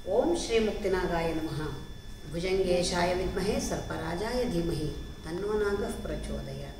ಓಂ ಶ್ರೀ ಮುಕ್ತಿನಾಗಾಯ ನಮಃ ಭುಜಂಗೇಶಾಯ ವಿದ್ಮಹೆ ಸರ್ಪರಾಜಾಯ ಧೀಮಹಿ ತನ್ನೋ ನಾಗಃ ಪ್ರಚೋದಯಾತ್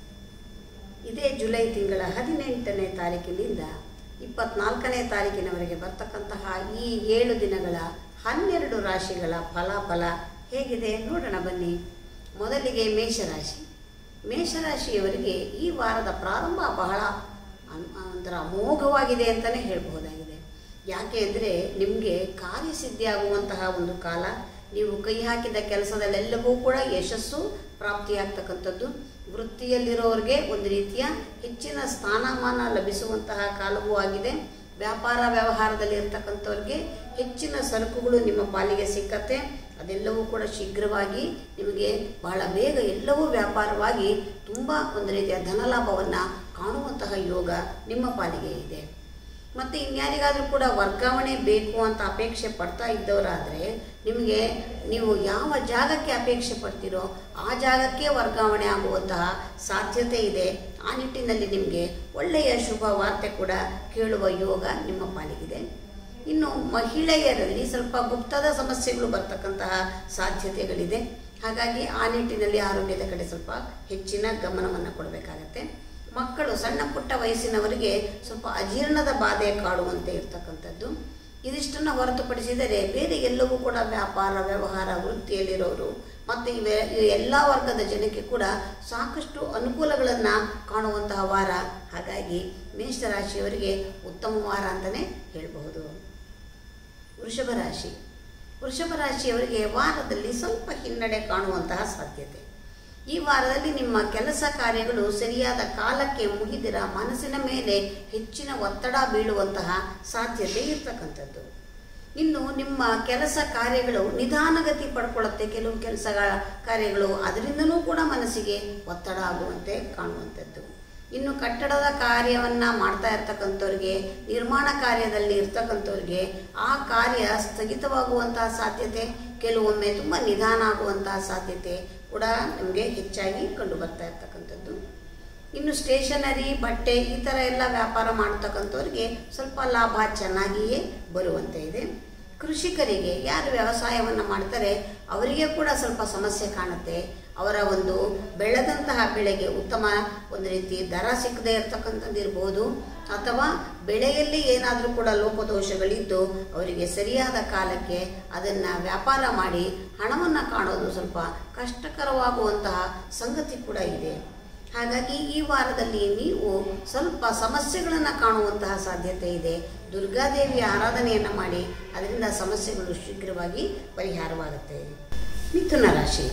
ಇದೇ ಜುಲೈ ತಿಂಗಳ ಹದಿನೆಂಟನೇ ತಾರೀಕಿನಿಂದ ಇಪ್ಪತ್ನಾಲ್ಕನೇ ತಾರೀಕಿನವರೆಗೆ ಬರ್ತಕ್ಕಂತಹ ಈ ಏಳು ದಿನಗಳ ಹನ್ನೆರಡು ರಾಶಿಗಳ ಫಲಾಫಲ ಹೇಗಿದೆ ನೋಡೋಣ ಬನ್ನಿ ಮೊದಲಿಗೆ ಮೇಷರಾಶಿ ಮೇಷರಾಶಿಯವರಿಗೆ ಈ ವಾರದ ಪ್ರಾರಂಭ ಬಹಳ ಅನ್- ಒಂಥರ ಅಮೋಘವಾಗಿದೆ ಅಂತಲೇ ಹೇಳ್ಬಹುದಾಗಿದೆ ಯಾಕೆ ಅಂದರೆ ನಿಮಗೆ ಕಾರ್ಯಸಿದ್ಧಿಯಾಗುವಂತಹ ಒಂದು ಕಾಲ ನೀವು ಕೈ ಹಾಕಿದ ಕೆಲಸದಲ್ಲೆಲ್ಲವೂ ಕೂಡ ಯಶಸ್ಸು ಪ್ರಾಪ್ತಿಯಾಗ್ತಕ್ಕಂಥದ್ದು ವೃತ್ತಿಯಲ್ಲಿರೋರಿಗೆ ಒಂದು ರೀತಿಯ ಹೆಚ್ಚಿನ ಸ್ಥಾನಮಾನ ಲಭಿಸುವಂತಹ ಕಾಲವೂ ಆಗಿದೆ ವ್ಯಾಪಾರ ವ್ಯವಹಾರದಲ್ಲಿ ಇರ್ತಕ್ಕಂಥವ್ರಿಗೆ ಹೆಚ್ಚಿನ ಸರಕುಗಳು ನಿಮ್ಮ ಪಾಲಿಗೆ ಸಿಕ್ಕತ್ತೆ ಅದೆಲ್ಲವೂ ಕೂಡ ಶೀಘ್ರವಾಗಿ ನಿಮಗೆ ಬಹಳ ಬೇಗ ಎಲ್ಲವೂ ವ್ಯಾಪಾರವಾಗಿ ತುಂಬ ಒಂದು ರೀತಿಯ ಧನಲಾಭವನ್ನು ಕಾಣುವಂತಹ ಯೋಗ ನಿಮ್ಮ ಪಾಲಿಗೆ ಇದೆ ಮತ್ತು ಇನ್ಯಾರಿಗಾದರೂ ಕೂಡ ವರ್ಗಾವಣೆ ಬೇಕು ಅಂತ ಅಪೇಕ್ಷೆ ಪಡ್ತಾ ಇದ್ದವರಾದರೆ ನಿಮಗೆ ನೀವು ಯಾವ ಜಾಗಕ್ಕೆ ಅಪೇಕ್ಷೆ ಪಡ್ತೀರೋ ಆ ಜಾಗಕ್ಕೆ ವರ್ಗಾವಣೆ ಆಗುವಂತಹ ಸಾಧ್ಯತೆ ಇದೆ ಆ ನಿಟ್ಟಿನಲ್ಲಿ ನಿಮಗೆ ಒಳ್ಳೆಯ ಶುಭ ವಾರ್ತೆ ಕೂಡ ಕೇಳುವ ಯೋಗ ನಿಮ್ಮ ಪಾಲಿಗಿದೆ ಇನ್ನು ಮಹಿಳೆಯರಲ್ಲಿ ಸ್ವಲ್ಪ ಗುಪ್ತದ ಸಮಸ್ಯೆಗಳು ಬರ್ತಕ್ಕಂತಹ ಸಾಧ್ಯತೆಗಳಿದೆ ಹಾಗಾಗಿ ಆ ನಿಟ್ಟಿನಲ್ಲಿ ಆರೋಗ್ಯದ ಕಡೆ ಸ್ವಲ್ಪ ಹೆಚ್ಚಿನ ಗಮನವನ್ನು ಕೊಡಬೇಕಾಗತ್ತೆ ಮಕ್ಕಳು ಸಣ್ಣ ಪುಟ್ಟ ವಯಸ್ಸಿನವರಿಗೆ ಸ್ವಲ್ಪ ಅಜೀರ್ಣದ ಬಾಧೆ ಕಾಡುವಂತೆ ಇರ್ತಕ್ಕಂಥದ್ದು ಇದಿಷ್ಟನ್ನು ಹೊರತುಪಡಿಸಿದರೆ ಬೇರೆ ಎಲ್ಲವೂ ಕೂಡ ವ್ಯಾಪಾರ ವ್ಯವಹಾರ ವೃತ್ತಿಯಲ್ಲಿರೋರು ಮತ್ತು ಇವೆ ಈ ಎಲ್ಲ ವರ್ಗದ ಜನಕ್ಕೆ ಕೂಡ ಸಾಕಷ್ಟು ಅನುಕೂಲಗಳನ್ನು ಕಾಣುವಂತಹ ವಾರ ಹಾಗಾಗಿ ಮೇಷರಾಶಿಯವರಿಗೆ ಉತ್ತಮ ವಾರ ಅಂತಲೇ ಹೇಳಬಹುದು ವೃಷಭ ರಾಶಿ ವೃಷಭ ರಾಶಿಯವರಿಗೆ ವಾರದಲ್ಲಿ ಸ್ವಲ್ಪ ಹಿನ್ನಡೆ ಕಾಣುವಂತಹ ಸಾಧ್ಯತೆ ಈ ವಾರದಲ್ಲಿ ನಿಮ್ಮ ಕೆಲಸ ಕಾರ್ಯಗಳು ಸರಿಯಾದ ಕಾಲಕ್ಕೆ ಮುಗಿದಿರ ಮನಸ್ಸಿನ ಮೇಲೆ ಹೆಚ್ಚಿನ ಒತ್ತಡ ಬೀಳುವಂತಹ ಸಾಧ್ಯತೆ ಇರ್ತಕ್ಕಂಥದ್ದು ಇನ್ನು ನಿಮ್ಮ ಕೆಲಸ ಕಾರ್ಯಗಳು ನಿಧಾನಗತಿ ಪಡ್ಕೊಳ್ಳುತ್ತೆ ಕೆಲವು ಕೆಲಸಗಳ ಕಾರ್ಯಗಳು ಅದರಿಂದನೂ ಕೂಡ ಮನಸ್ಸಿಗೆ ಒತ್ತಡ ಆಗುವಂತೆ ಕಾಣುವಂಥದ್ದು ಇನ್ನು ಕಟ್ಟಡದ ಕಾರ್ಯವನ್ನು ಮಾಡ್ತಾ ಇರ್ತಕ್ಕಂಥವ್ರಿಗೆ ನಿರ್ಮಾಣ ಕಾರ್ಯದಲ್ಲಿ ಇರ್ತಕ್ಕಂಥವ್ರಿಗೆ ಆ ಕಾರ್ಯ ಸ್ಥಗಿತವಾಗುವಂತಹ ಸಾಧ್ಯತೆ ಕೆಲವೊಮ್ಮೆ ತುಂಬ ನಿಧಾನ ಆಗುವಂತಹ ಸಾಧ್ಯತೆ ಕೂಡ ನಮಗೆ ಹೆಚ್ಚಾಗಿ ಕಂಡು ಬರ್ತಾ ಇರ್ತಕ್ಕಂಥದ್ದು ಇನ್ನು ಸ್ಟೇಷನರಿ ಬಟ್ಟೆ ಈ ಥರ ಎಲ್ಲ ವ್ಯಾಪಾರ ಮಾಡ್ತಕ್ಕಂಥವ್ರಿಗೆ ಸ್ವಲ್ಪ ಲಾಭ ಚೆನ್ನಾಗಿಯೇ ಬರುವಂತೆ ಇದೆ ಕೃಷಿಕರಿಗೆ ಯಾರು ವ್ಯವಸಾಯವನ್ನು ಮಾಡ್ತಾರೆ ಅವರಿಗೆ ಕೂಡ ಸ್ವಲ್ಪ ಸಮಸ್ಯೆ ಕಾಣುತ್ತೆ ಅವರ ಒಂದು ಬೆಳೆದಂತಹ ಬೆಳೆಗೆ ಉತ್ತಮ ಒಂದು ರೀತಿ ದರ ಸಿಕ್ಕದೇ ಇರತಕ್ಕಂಥದ್ದು ಇರ್ಬೋದು ಅಥವಾ ಬೆಳೆಯಲ್ಲಿ ಏನಾದರೂ ಕೂಡ ಲೋಪದೋಷಗಳಿದ್ದು ಅವರಿಗೆ ಸರಿಯಾದ ಕಾಲಕ್ಕೆ ಅದನ್ನು ವ್ಯಾಪಾರ ಮಾಡಿ ಹಣವನ್ನು ಕಾಣೋದು ಸ್ವಲ್ಪ ಕಷ್ಟಕರವಾಗುವಂತಹ ಸಂಗತಿ ಕೂಡ ಇದೆ ಹಾಗಾಗಿ ಈ ವಾರದಲ್ಲಿ ನೀವು ಸ್ವಲ್ಪ ಸಮಸ್ಯೆಗಳನ್ನು ಕಾಣುವಂತಹ ಸಾಧ್ಯತೆ ಇದೆ ದುರ್ಗಾದೇವಿಯ ಆರಾಧನೆಯನ್ನು ಮಾಡಿ ಅದರಿಂದ ಸಮಸ್ಯೆಗಳು ಶೀಘ್ರವಾಗಿ ಪರಿಹಾರವಾಗುತ್ತೆ ಮಿಥುನ ರಾಶಿ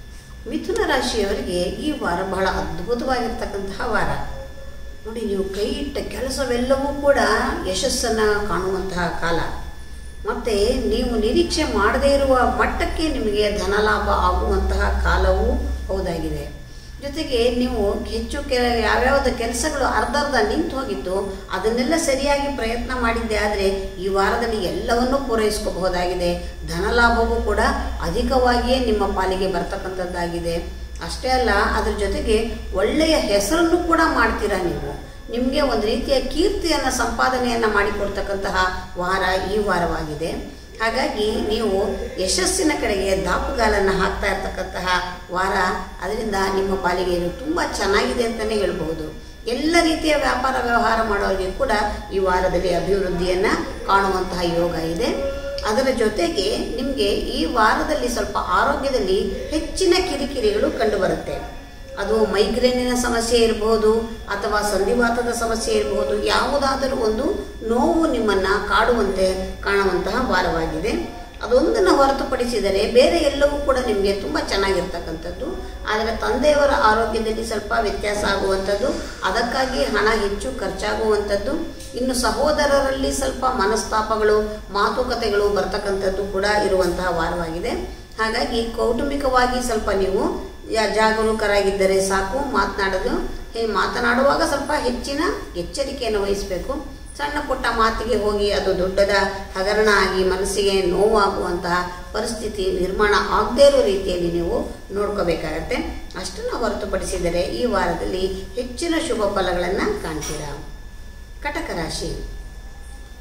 ಮಿಥುನ ರಾಶಿಯವರಿಗೆ ಈ ವಾರ ಬಹಳ ಅದ್ಭುತವಾಗಿರ್ತಕ್ಕಂತಹ ವಾರ ನೋಡಿ ನೀವು ಕೈ ಇಟ್ಟ ಕೆಲಸವೆಲ್ಲವೂ ಕೂಡ ಯಶಸ್ಸನ್ನು ಕಾಣುವಂತಹ ಕಾಲ ಮತ್ತು ನೀವು ನಿರೀಕ್ಷೆ ಮಾಡದೇ ಇರುವ ಮಟ್ಟಕ್ಕೆ ನಿಮಗೆ ಧನಲಾಭ ಆಗುವಂತಹ ಕಾಲವೂ ಹೌದಾಗಿದೆ ಜೊತೆಗೆ ನೀವು ಹೆಚ್ಚು ಕೆ ಯಾವ್ಯಾವ್ದು ಕೆಲಸಗಳು ಅರ್ಧ ಅರ್ಧ ನಿಂತು ಹೋಗಿದ್ದು ಅದನ್ನೆಲ್ಲ ಸರಿಯಾಗಿ ಪ್ರಯತ್ನ ಮಾಡಿದ್ದೆ ಆದರೆ ಈ ವಾರದಲ್ಲಿ ಎಲ್ಲವನ್ನೂ ಪೂರೈಸ್ಕೋಬಹುದಾಗಿದೆ ಧನಲಾಭವೂ ಕೂಡ ಅಧಿಕವಾಗಿಯೇ ನಿಮ್ಮ ಪಾಲಿಗೆ ಬರ್ತಕ್ಕಂಥದ್ದಾಗಿದೆ ಅಷ್ಟೇ ಅಲ್ಲ ಅದ್ರ ಜೊತೆಗೆ ಒಳ್ಳೆಯ ಹೆಸರನ್ನು ಕೂಡ ಮಾಡ್ತೀರಾ ನೀವು ನಿಮಗೆ ಒಂದು ರೀತಿಯ ಕೀರ್ತಿಯನ್ನು ಸಂಪಾದನೆಯನ್ನು ಮಾಡಿಕೊಡ್ತಕ್ಕಂತಹ ವಾರ ಈ ವಾರವಾಗಿದೆ ಹಾಗಾಗಿ ನೀವು ಯಶಸ್ಸಿನ ಕಡೆಗೆ ದಾಪುಗಾಲನ್ನು ಹಾಕ್ತಾ ಇರ್ತಕ್ಕಂತಹ ವಾರ ಅದರಿಂದ ನಿಮ್ಮ ಪಾಲಿಗೆ ಇದು ತುಂಬ ಚೆನ್ನಾಗಿದೆ ಅಂತಲೇ ಹೇಳ್ಬಹುದು ಎಲ್ಲ ರೀತಿಯ ವ್ಯಾಪಾರ ವ್ಯವಹಾರ ಮಾಡೋರಿಗೆ ಕೂಡ ಈ ವಾರದಲ್ಲಿ ಅಭಿವೃದ್ಧಿಯನ್ನು ಕಾಣುವಂತಹ ಯೋಗ ಇದೆ ಅದರ ಜೊತೆಗೆ ನಿಮಗೆ ಈ ವಾರದಲ್ಲಿ ಸ್ವಲ್ಪ ಆರೋಗ್ಯದಲ್ಲಿ ಹೆಚ್ಚಿನ ಕಿರಿಕಿರಿಗಳು ಕಂಡುಬರುತ್ತೆ ಅದು ಮೈಗ್ರೇನಿನ ಸಮಸ್ಯೆ ಇರಬಹುದು ಅಥವಾ ಸಂಧಿವಾತದ ಸಮಸ್ಯೆ ಇರಬಹುದು ಯಾವುದಾದರೂ ಒಂದು ನೋವು ನಿಮ್ಮನ್ನು ಕಾಡುವಂತೆ ಕಾಣುವಂತಹ ವಾರವಾಗಿದೆ ಅದೊಂದನ್ನು ಹೊರತುಪಡಿಸಿದರೆ ಬೇರೆ ಎಲ್ಲವೂ ಕೂಡ ನಿಮಗೆ ತುಂಬ ಚೆನ್ನಾಗಿರ್ತಕ್ಕಂಥದ್ದು ಆದರೆ ತಂದೆಯವರ ಆರೋಗ್ಯದಲ್ಲಿ ಸ್ವಲ್ಪ ವ್ಯತ್ಯಾಸ ಆಗುವಂಥದ್ದು ಅದಕ್ಕಾಗಿ ಹಣ ಹೆಚ್ಚು ಖರ್ಚಾಗುವಂಥದ್ದು ಇನ್ನು ಸಹೋದರರಲ್ಲಿ ಸ್ವಲ್ಪ ಮನಸ್ತಾಪಗಳು ಮಾತುಕತೆಗಳು ಬರ್ತಕ್ಕಂಥದ್ದು ಕೂಡ ಇರುವಂತಹ ವಾರವಾಗಿದೆ ಹಾಗಾಗಿ ಕೌಟುಂಬಿಕವಾಗಿ ಸ್ವಲ್ಪ ನೀವು ಯಾ- ಜಾಗರೂಕರಾಗಿದ್ದರೆ ಸಾಕು ಮಾತನಾಡೋದು ಹೇ ಮಾತನಾಡುವಾಗ ಸ್ವಲ್ಪ ಹೆಚ್ಚಿನ ಎಚ್ಚರಿಕೆಯನ್ನು ವಹಿಸಬೇಕು ಸಣ್ಣ ಪುಟ್ಟ ಮಾತಿಗೆ ಹೋಗಿ ಅದು ದೊಡ್ಡದ ಹಗರಣ ಆಗಿ ಮನಸ್ಸಿಗೆ ನೋವಾಗುವಂತಹ ಪರಿಸ್ಥಿತಿ ನಿರ್ಮಾಣ ಆಗದೇ ಇರೋ ರೀತಿಯಲ್ಲಿ ನೀವು ನೋಡ್ಕೋಬೇಕಾಗತ್ತೆ ಅಷ್ಟನ್ನು ಹೊರತುಪಡಿಸಿದರೆ ಈ ವಾರದಲ್ಲಿ ಹೆಚ್ಚಿನ ಶುಭ ಫಲಗಳನ್ನು ಕಾಣ್ತೀರಾ ಕಟಕ ರಾಶಿ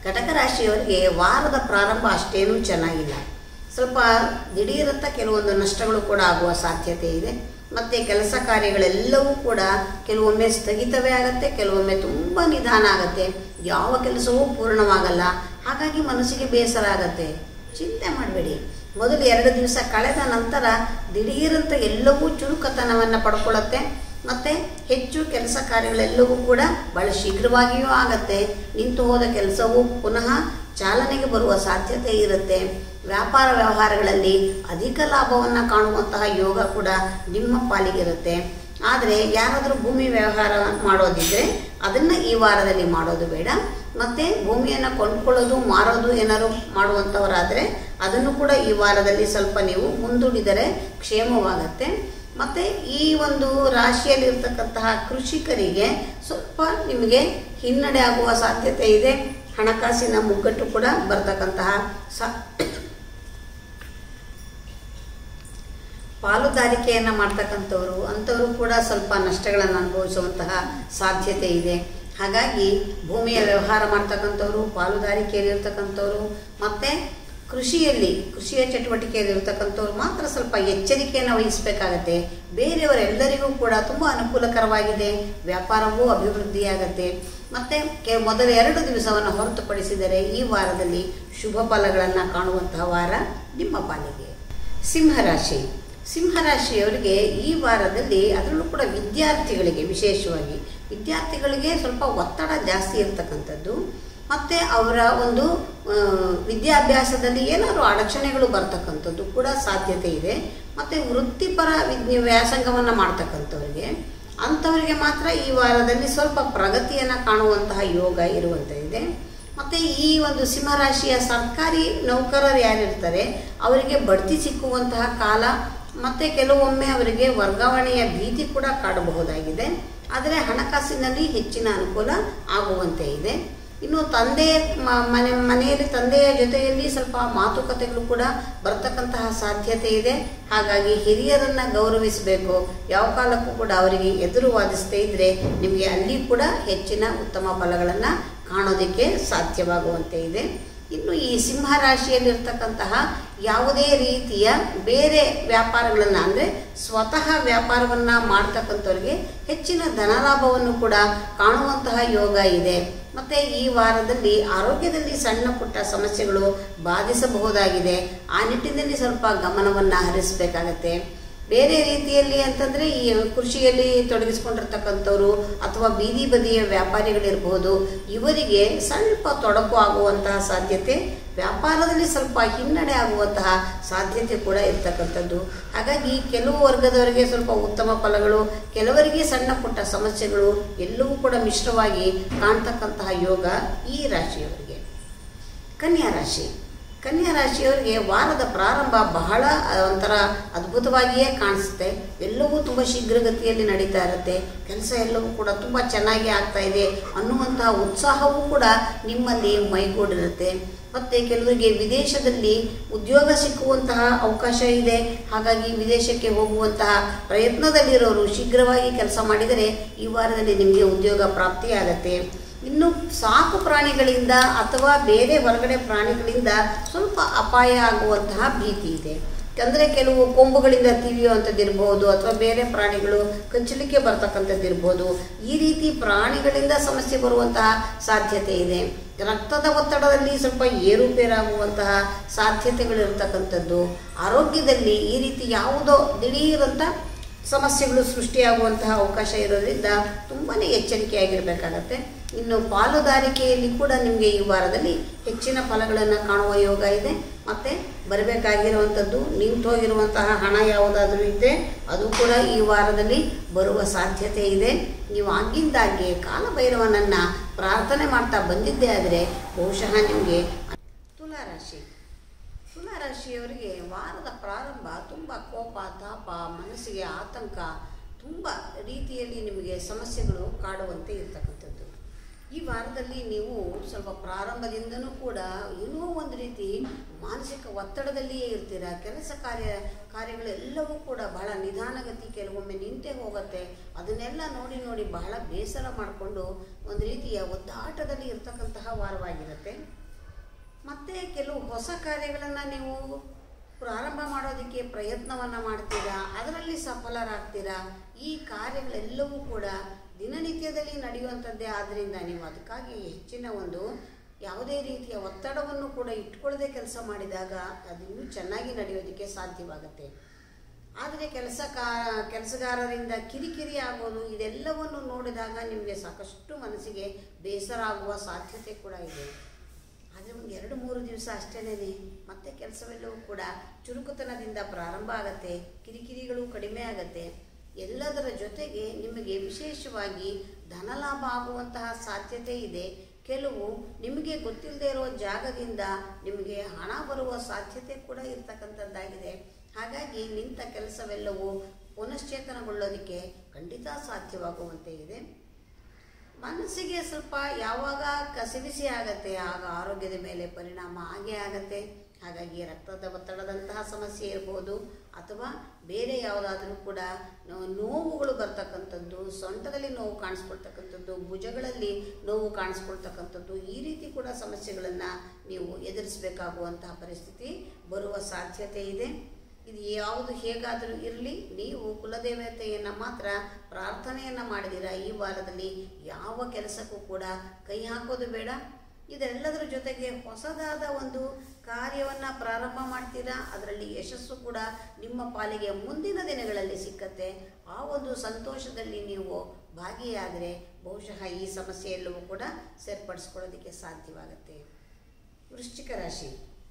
ಕಟಕ ರಾಶಿಯವರಿಗೆ ವಾರದ ಪ್ರಾರಂಭ ಅಷ್ಟೇನೂ ಚೆನ್ನಾಗಿಲ್ಲ ಸ್ವಲ್ಪ ದಿಢೀರಂತ ಕೆಲವೊಂದು ನಷ್ಟಗಳು ಕೂಡ ಆಗುವ ಸಾಧ್ಯತೆ ಇದೆ ಮತ್ತು ಕೆಲಸ ಕಾರ್ಯಗಳೆಲ್ಲವೂ ಕೂಡ ಕೆಲವೊಮ್ಮೆ ಸ್ಥಗಿತವೇ ಆಗುತ್ತೆ ಕೆಲವೊಮ್ಮೆ ತುಂಬ ನಿಧಾನ ಆಗುತ್ತೆ ಯಾವ ಕೆಲಸವೂ ಪೂರ್ಣವಾಗಲ್ಲ ಹಾಗಾಗಿ ಮನಸ್ಸಿಗೆ ಬೇಸರ ಆಗುತ್ತೆ ಚಿಂತೆ ಮಾಡಬೇಡಿ ಮೊದಲು ಎರಡು ದಿವಸ ಕಳೆದ ನಂತರ ದಿಢೀರಂತ ಎಲ್ಲವೂ ಚುರುಕತನವನ್ನು ಪಡ್ಕೊಳ್ಳುತ್ತೆ ಮತ್ತು ಹೆಚ್ಚು ಕೆಲಸ ಕಾರ್ಯಗಳೆಲ್ಲವೂ ಕೂಡ ಬಹಳ ಶೀಘ್ರವಾಗಿಯೂ ಆಗತ್ತೆ ನಿಂತು ಹೋದ ಕೆಲಸವು ಪುನಃ ಚಾಲನೆಗೆ ಬರುವ ಸಾಧ್ಯತೆ ಇರುತ್ತೆ ವ್ಯಾಪಾರ ವ್ಯವಹಾರಗಳಲ್ಲಿ ಅಧಿಕ ಲಾಭವನ್ನು ಕಾಣುವಂತಹ ಯೋಗ ಕೂಡ ನಿಮ್ಮ ಪಾಲಿಗಿರುತ್ತೆ ಆದರೆ ಯಾರಾದರೂ ಭೂಮಿ ವ್ಯವಹಾರ ಮಾಡೋದಿದ್ದರೆ ಅದನ್ನು ಈ ವಾರದಲ್ಲಿ ಮಾಡೋದು ಬೇಡ ಮತ್ತು ಭೂಮಿಯನ್ನು ಕೊಂಡ್ಕೊಳ್ಳೋದು ಮಾರೋದು ಏನಾದ್ರು ಮಾಡುವಂಥವರಾದರೆ ಅದನ್ನು ಕೂಡ ಈ ವಾರದಲ್ಲಿ ಸ್ವಲ್ಪ ನೀವು ಮುಂದೂಡಿದರೆ ಕ್ಷೇಮವಾಗತ್ತೆ ಮತ್ತು ಈ ಒಂದು ರಾಶಿಯಲ್ಲಿರ್ತಕ್ಕಂತಹ ಕೃಷಿಕರಿಗೆ ಸ್ವಲ್ಪ ನಿಮಗೆ ಹಿನ್ನಡೆ ಆಗುವ ಸಾಧ್ಯತೆ ಇದೆ ಹಣಕಾಸಿನ ಮುಗ್ಗಟ್ಟು ಕೂಡ ಬರ್ತಕ್ಕಂತಹ ಸಾ ಪಾಲುದಾರಿಕೆಯನ್ನು ಮಾಡ್ತಕ್ಕಂಥವ್ರು ಅಂಥವರು ಕೂಡ ಸ್ವಲ್ಪ ನಷ್ಟಗಳನ್ನು ಅನುಭವಿಸುವಂತಹ ಸಾಧ್ಯತೆ ಇದೆ ಹಾಗಾಗಿ ಭೂಮಿಯ ವ್ಯವಹಾರ ಮಾಡ್ತಕ್ಕಂಥವ್ರು ಪಾಲುದಾರಿಕೆಯಲ್ಲಿ ಇರ್ತಕ್ಕಂಥವ್ರು ಮತ್ತು ಕೃಷಿಯಲ್ಲಿ ಕೃಷಿಯ ಚಟುವಟಿಕೆಯಲ್ಲಿ ಇರ್ತಕ್ಕಂಥವ್ರು ಮಾತ್ರ ಸ್ವಲ್ಪ ಎಚ್ಚರಿಕೆಯನ್ನು ವಹಿಸಬೇಕಾಗತ್ತೆ ಬೇರೆಯವರೆಲ್ಲರಿಗೂ ಕೂಡ ತುಂಬ ಅನುಕೂಲಕರವಾಗಿದೆ ವ್ಯಾಪಾರವೂ ಅಭಿವೃದ್ಧಿಯಾಗತ್ತೆ ಮತ್ತು ಕೆ ಮೊದಲ ಎರಡು ದಿವಸವನ್ನು ಹೊರತುಪಡಿಸಿದರೆ ಈ ವಾರದಲ್ಲಿ ಶುಭ ಫಲಗಳನ್ನು ಕಾಣುವಂತಹ ವಾರ ನಿಮ್ಮ ಪಾಲಿಗೆ ಸಿಂಹರಾಶಿ ಸಿಂಹರಾಶಿಯವರಿಗೆ ಈ ವಾರದಲ್ಲಿ ಅದರಲ್ಲೂ ಕೂಡ ವಿದ್ಯಾರ್ಥಿಗಳಿಗೆ ವಿಶೇಷವಾಗಿ ವಿದ್ಯಾರ್ಥಿಗಳಿಗೆ ಸ್ವಲ್ಪ ಒತ್ತಡ ಜಾಸ್ತಿ ಇರ್ತಕ್ಕಂಥದ್ದು ಮತ್ತು ಅವರ ಒಂದು ಆ, ವಿದ್ಯಾಭ್ಯಾಸದಲ್ಲಿ ಏನಾದರೂ ಅಡಚಣೆಗಳು ಬರ್ತಕ್ಕಂಥದ್ದು ಕೂಡ ಸಾಧ್ಯತೆ ಇದೆ ಮತ್ತು ವೃತ್ತಿಪರ ವಿದ್ಯ ವ್ಯಾಸಂಗವನ್ನು ಮಾಡ್ತಕ್ಕಂಥವ್ರಿಗೆ ಅಂಥವರಿಗೆ ಮಾತ್ರ ಈ ವಾರದಲ್ಲಿ ಸ್ವಲ್ಪ ಪ್ರಗತಿಯನ್ನು ಕಾಣುವಂತಹ ಯೋಗ ಇರುವಂಥದ್ದಿದೆ ಮತ್ತು ಈ ಒಂದು ಸಿಂಹರಾಶಿಯ ಸರ್ಕಾರಿ ನೌಕರರು ಯಾರಿರ್ತಾರೆ ಅವರಿಗೆ ಬಡ್ತಿ ಸಿಕ್ಕುವಂತಹ ಕಾಲ ಮತ್ತು ಕೆಲವೊಮ್ಮೆ ಅವರಿಗೆ ವರ್ಗಾವಣೆಯ ಭೀತಿ ಕೂಡ ಕಾಡಬಹುದಾಗಿದೆ ಆದರೆ ಹಣಕಾಸಿನಲ್ಲಿ ಹೆಚ್ಚಿನ ಅನುಕೂಲ ಆಗುವಂತೆ ಇದೆ ಇನ್ನು ತಂದೆ ಮ- ಮನೆ ಮನೆಯಲ್ಲಿ ತಂದೆಯ ಜೊತೆಯಲ್ಲಿ ಸ್ವಲ್ಪ ಮಾತುಕತೆಗಳು ಕೂಡ ಬರ್ತಕ್ಕಂತಹ ಸಾಧ್ಯತೆ ಇದೆ ಹಾಗಾಗಿ ಹಿರಿಯರನ್ನು ಗೌರವಿಸಬೇಕು ಯಾವ ಕಾಲಕ್ಕೂ ಕೂಡ ಅವರಿಗೆ ಎದುರು ವಾದಿಸದೇ ಇದ್ದರೆ ನಿಮಗೆ ಅಲ್ಲಿ ಕೂಡ ಹೆಚ್ಚಿನ ಉತ್ತಮ ಫಲಗಳನ್ನು ಕಾಣೋದಕ್ಕೆ ಸಾಧ್ಯವಾಗುವಂತೆ ಇದೆ ಇನ್ನು ಈ ಸಿಂಹ ರಾಶಿಯಲ್ಲಿರ್ತಕ್ಕಂತಹ ಯಾವುದೇ ರೀತಿಯ ಬೇರೆ ವ್ಯಾಪಾರಗಳನ್ನು ಅಂದರೆ ಸ್ವತಃ ವ್ಯಾಪಾರವನ್ನು ಮಾಡ್ತಕ್ಕಂಥವ್ರಿಗೆ ಹೆಚ್ಚಿನ ಧನಲಾಭವನ್ನು ಕೂಡ ಕಾಣುವಂತಹ ಯೋಗ ಇದೆ ಮತ್ತು ಈ ವಾರದಲ್ಲಿ ಆರೋಗ್ಯದಲ್ಲಿ ಸಣ್ಣ ಪುಟ್ಟ ಸಮಸ್ಯೆಗಳು ಬಾಧಿಸಬಹುದಾಗಿದೆ ಆ ನಿಟ್ಟಿನಲ್ಲಿ ಸ್ವಲ್ಪ ಗಮನವನ್ನು ಹರಿಸಬೇಕಾಗತ್ತೆ ಬೇರೆ ರೀತಿಯಲ್ಲಿ ಅಂತಂದರೆ ಈ ಕೃಷಿಯಲ್ಲಿ ತೊಡಗಿಸ್ಕೊಂಡಿರ್ತಕ್ಕಂಥವ್ರು ಅಥವಾ ಬೀದಿ ಬದಿಯ ವ್ಯಾಪಾರಿಗಳಿರ್ಬೋದು ಇವರಿಗೆ ಸ್ವಲ್ಪ ತೊಡಕು ಆಗುವಂತಹ ಸಾಧ್ಯತೆ ವ್ಯಾಪಾರದಲ್ಲಿ ಸ್ವಲ್ಪ ಹಿನ್ನಡೆ ಆಗುವಂತಹ ಸಾಧ್ಯತೆ ಕೂಡ ಇರ್ತಕ್ಕಂಥದ್ದು ಹಾಗಾಗಿ ಕೆಲವು ವರ್ಗದವರಿಗೆ ಸ್ವಲ್ಪ ಉತ್ತಮ ಫಲಗಳು ಕೆಲವರಿಗೆ ಸಣ್ಣ ಪುಟ್ಟ ಸಮಸ್ಯೆಗಳು ಎಲ್ಲವೂ ಕೂಡ ಮಿಶ್ರವಾಗಿ ಕಾಣ್ತಕ್ಕಂತಹ ಯೋಗ ಈ ರಾಶಿಯವರಿಗೆ ಕನ್ಯಾ ರಾಶಿ ಕನ್ಯಾ ರಾಶಿಯವರಿಗೆ ವಾರದ ಪ್ರಾರಂಭ ಬಹಳ ಆ, ಒಂಥರ ಅದ್ಭುತವಾಗಿಯೇ ಕಾಣಿಸುತ್ತೆ ಎಲ್ಲವೂ ತುಂಬ ಶೀಘ್ರಗತಿಯಲ್ಲಿ ನಡೀತಾ ಇರುತ್ತೆ ಕೆಲಸ ಎಲ್ಲವೂ ಕೂಡ ತುಂಬ ಚೆನ್ನಾಗಿ ಆಗ್ತಾ ಇದೆ ಅನ್ನುವಂತಹ ಉತ್ಸಾಹವೂ ಕೂಡ ನಿಮ್ಮಲ್ಲಿ ಮೈಗೂಡಿರುತ್ತೆ ಮತ್ತು ಕೆಲವರಿಗೆ ವಿದೇಶದಲ್ಲಿ ಉದ್ಯೋಗ ಸಿಕ್ಕುವಂತಹ ಅವಕಾಶ ಇದೆ ಹಾಗಾಗಿ ವಿದೇಶಕ್ಕೆ ಹೋಗುವಂತಹ ಪ್ರಯತ್ನದಲ್ಲಿರೋರು ಶೀಘ್ರವಾಗಿ ಕೆಲಸ ಮಾಡಿದರೆ ಈ ವಾರದಲ್ಲಿ ನಿಮಗೆ ಉದ್ಯೋಗ ಪ್ರಾಪ್ತಿಯಾಗತ್ತೆ ಇನ್ನು ಸಾಕು ಪ್ರಾಣಿಗಳಿಂದ ಅಥವಾ ಬೇರೆ ಹೊರಗಡೆ ಪ್ರಾಣಿಗಳಿಂದ ಸ್ವಲ್ಪ ಅಪಾಯ ಆಗುವಂತಹ ಭೀತಿ ಇದೆ ಅಂದರೆ ಕೆಲವು ಕೊಂಬುಗಳಿಂದ ತಿವಿಯುವಂಥದ್ದಿರ್ಬೋದು ಅಥವಾ ಬೇರೆ ಪ್ರಾಣಿಗಳು ಕಚ್ಚಲಿಕ್ಕೆ ಬರ್ತಕ್ಕಂಥದ್ದಿರ್ಬೋದು ಈ ರೀತಿ ಪ್ರಾಣಿಗಳಿಂದ ಸಮಸ್ಯೆ ಬರುವಂತಹ ಸಾಧ್ಯತೆ ಇದೆ ರಕ್ತದ ಒತ್ತಡದಲ್ಲಿ ಸ್ವಲ್ಪ ಏರುಪೇರಾಗುವಂತಹ ಸಾಧ್ಯತೆಗಳಿರ್ತಕ್ಕಂಥದ್ದು ಆರೋಗ್ಯದಲ್ಲಿ ಈ ರೀತಿ ಯಾವುದೋ ದಿಢೀರಂತ ಸಮಸ್ಯೆಗಳು ಸೃಷ್ಟಿಯಾಗುವಂತಹ ಅವಕಾಶ ಇರೋದ್ರಿಂದ ತುಂಬಾ ಎಚ್ಚರಿಕೆಯಾಗಿರಬೇಕಾಗತ್ತೆ ಇನ್ನು ಪಾಲುದಾರಿಕೆಯಲ್ಲಿ ಕೂಡ ನಿಮಗೆ ಈ ವಾರದಲ್ಲಿ ಹೆಚ್ಚಿನ ಫಲಗಳನ್ನು ಕಾಣುವ ಯೋಗ ಇದೆ ಮತ್ತು ಬರಬೇಕಾಗಿರುವಂಥದ್ದು ನಿಂತು ಹೋಗಿರುವಂತಹ ಹಣ ಯಾವುದಾದ್ರೂ ಇದ್ದರೆ ಅದು ಕೂಡ ಈ ವಾರದಲ್ಲಿ ಬರುವ ಸಾಧ್ಯತೆ ಇದೆ ನೀವು ಆಗಿಂದಾಗ್ಗೆ ಕಾಲಭೈರವನನ್ನು ಪ್ರಾರ್ಥನೆ ಮಾಡ್ತಾ ಬಂದಿದ್ದೇ ಆದರೆ ಬಹುಶಃ ನಿಮಗೆ ತುಲಾರಾಶಿ ತುಲಾರಾಶಿಯವರಿಗೆ ವಾರದ ಪ್ರಾರಂಭ ತುಂಬ ಕೋಪ ತಾಪ ಮನಸ್ಸಿಗೆ ಆತಂಕ ತುಂಬ ರೀತಿಯಲ್ಲಿ ನಿಮಗೆ ಸಮಸ್ಯೆಗಳು ಕಾಡುವಂತೆ ಇರ್ತಕ್ಕಂಥದ್ದು ಈ ವಾರದಲ್ಲಿ ನೀವು ಸ್ವಲ್ಪ ಪ್ರಾರಂಭದಿಂದನೂ ಕೂಡ ಏನೋ ಒಂದು ರೀತಿ ಮಾನಸಿಕ ಒತ್ತಡದಲ್ಲಿಯೇ ಇರ್ತೀರ ಕೆಲಸ ಕಾರ್ಯ ಕಾರ್ಯಗಳೆಲ್ಲವೂ ಕೂಡ ಬಹಳ ನಿಧಾನಗತಿ ಕೆಲವೊಮ್ಮೆ ನಿಂತೇ ಹೋಗುತ್ತೆ ಅದನ್ನೆಲ್ಲ ನೋಡಿ ನೋಡಿ ಬಹಳ ಬೇಸರ ಮಾಡಿಕೊಂಡು ಒಂದು ರೀತಿಯ ಒದ್ದಾಟದಲ್ಲಿ ಇರ್ತಕ್ಕಂತಹ ವಾರವಾಗಿರುತ್ತೆ ಮತ್ತು ಕೆಲವು ಹೊಸ ಕಾರ್ಯಗಳನ್ನು ನೀವು ಪ್ರಾರಂಭ ಮಾಡೋದಕ್ಕೆ ಪ್ರಯತ್ನವನ್ನು ಮಾಡ್ತೀರಾ ಅದರಲ್ಲಿ ಸಫಲರಾಗ್ತೀರಾ ಈ ಕಾರ್ಯಗಳೆಲ್ಲವೂ ಕೂಡ ದಿನನಿತ್ಯದಲ್ಲಿ ನಡೆಯುವಂಥದ್ದೇ ಆದ್ದರಿಂದ ನೀವು ಅದಕ್ಕಾಗಿ ಹೆಚ್ಚಿನ ಒಂದು ಯಾವುದೇ ರೀತಿಯ ಒತ್ತಡವನ್ನು ಕೂಡ ಇಟ್ಕೊಳ್ಳದೆ ಕೆಲಸ ಮಾಡಿದಾಗ ಅದು ಇನ್ನೂ ಚೆನ್ನಾಗಿ ನಡೆಯೋದಕ್ಕೆ ಸಾಧ್ಯವಾಗುತ್ತೆ ಆದರೆ ಕೆಲಸ ಕಾ ಕೆಲಸಗಾರರಿಂದ ಕಿರಿಕಿರಿ ಆಗೋದು ಇದೆಲ್ಲವನ್ನು ನೋಡಿದಾಗ ನಿಮಗೆ ಸಾಕಷ್ಟು ಮನಸ್ಸಿಗೆ ಬೇಸರ ಆಗುವ ಸಾಧ್ಯತೆ ಕೂಡ ಇದೆ ಆದರೆ ಒಂದು ಎರಡು ಮೂರು ದಿವಸ ಅಷ್ಟೇನೆ ಮತ್ತೆ ಕೆಲಸವೆಲ್ಲವೂ ಕೂಡ ಚುರುಕುತನದಿಂದ ಪ್ರಾರಂಭ ಆಗತ್ತೆ ಕಿರಿಕಿರಿಗಳು ಕಡಿಮೆ ಆಗತ್ತೆ ಎಲ್ಲದರ ಜೊತೆಗೆ ನಿಮಗೆ ವಿಶೇಷವಾಗಿ ಧನಲಾಭ ಆಗುವಂತಹ ಸಾಧ್ಯತೆ ಇದೆ ಕೆಲವು ನಿಮಗೆ ಗೊತ್ತಿಲ್ಲದೆ ಇರೋ ಜಾಗದಿಂದ ನಿಮಗೆ ಹಣ ಬರುವ ಸಾಧ್ಯತೆ ಕೂಡ ಇರ್ತಕ್ಕಂಥದ್ದಾಗಿದೆ ಹಾಗಾಗಿ ನಿಂತ ಕೆಲಸವೆಲ್ಲವೂ ಪುನಶ್ಚೇತನಗೊಳ್ಳೋದಕ್ಕೆ ಖಂಡಿತ ಸಾಧ್ಯವಾಗುವಂತೆ ಇದೆ ಮನಸ್ಸಿಗೆ ಸ್ವಲ್ಪ ಯಾವಾಗ ಕಸಿವಿಸಿ ಆಗತ್ತೆ ಆಗ ಆರೋಗ್ಯದ ಮೇಲೆ ಪರಿಣಾಮ ಆಗೇ ಆಗತ್ತೆ ಹಾಗಾಗಿ ರಕ್ತದ ಒತ್ತಡದಂತಹ ಸಮಸ್ಯೆ ಇರ್ಬೋದು ಅಥವಾ ಬೇರೆ ಯಾವುದಾದ್ರೂ ಕೂಡ ನೋ- ನೋವುಗಳು ಬರ್ತಕ್ಕಂಥದ್ದು ಸೊಂಟದಲ್ಲಿ ನೋವು ಕಾಣಿಸ್ಕೊಳ್ತಕ್ಕಂಥದ್ದು ಭುಜಗಳಲ್ಲಿ ನೋವು ಕಾಣಿಸ್ಕೊಳ್ತಕ್ಕಂಥದ್ದು ಈ ರೀತಿ ಕೂಡ ಸಮಸ್ಯೆಗಳನ್ನು ನೀವು ಎದುರಿಸಬೇಕಾಗುವಂತಹ ಪರಿಸ್ಥಿತಿ ಬರುವ ಸಾಧ್ಯತೆ ಇದೆ ಇದು ಯಾವುದು ಹೇಗಾದರೂ ಇರಲಿ ನೀವು ಕುಲದೇವತೆಯನ್ನು ಮಾತ್ರ ಪ್ರಾರ್ಥನೆಯನ್ನು ಮಾಡಿದಿರ ಈ ವಾರದಲ್ಲಿ ಯಾವ ಕೆಲಸಕ್ಕೂ ಕೂಡ ಕೈ ಹಾಕೋದು ಬೇಡ ಇದೆಲ್ಲದರ ಜೊತೆಗೆ ಹೊಸದಾದ ಒಂದು ಕಾರ್ಯವನ್ನು ಪ್ರಾರಂಭ ಮಾಡ್ತೀರಾ ಅದರಲ್ಲಿ ಯಶಸ್ಸು ಕೂಡ ನಿಮ್ಮ ಪಾಲಿಗೆ ಮುಂದಿನ ದಿನಗಳಲ್ಲಿ ಸಿಕ್ಕತ್ತೆ ಆ ಒಂದು ಸಂತೋಷದಲ್ಲಿ ನೀವು ಭಾಗಿಯಾದರೆ ಬಹುಶಃ ಈ ಸಮಸ್ಯೆ ಎಲ್ಲವೂ ಕೂಡ ಸೇರ್ಪಡಿಸ್ಕೊಳ್ಳೋದಕ್ಕೆ ಸಾಧ್ಯವಾಗುತ್ತೆ ವೃಶ್ಚಿಕ ರಾಶಿ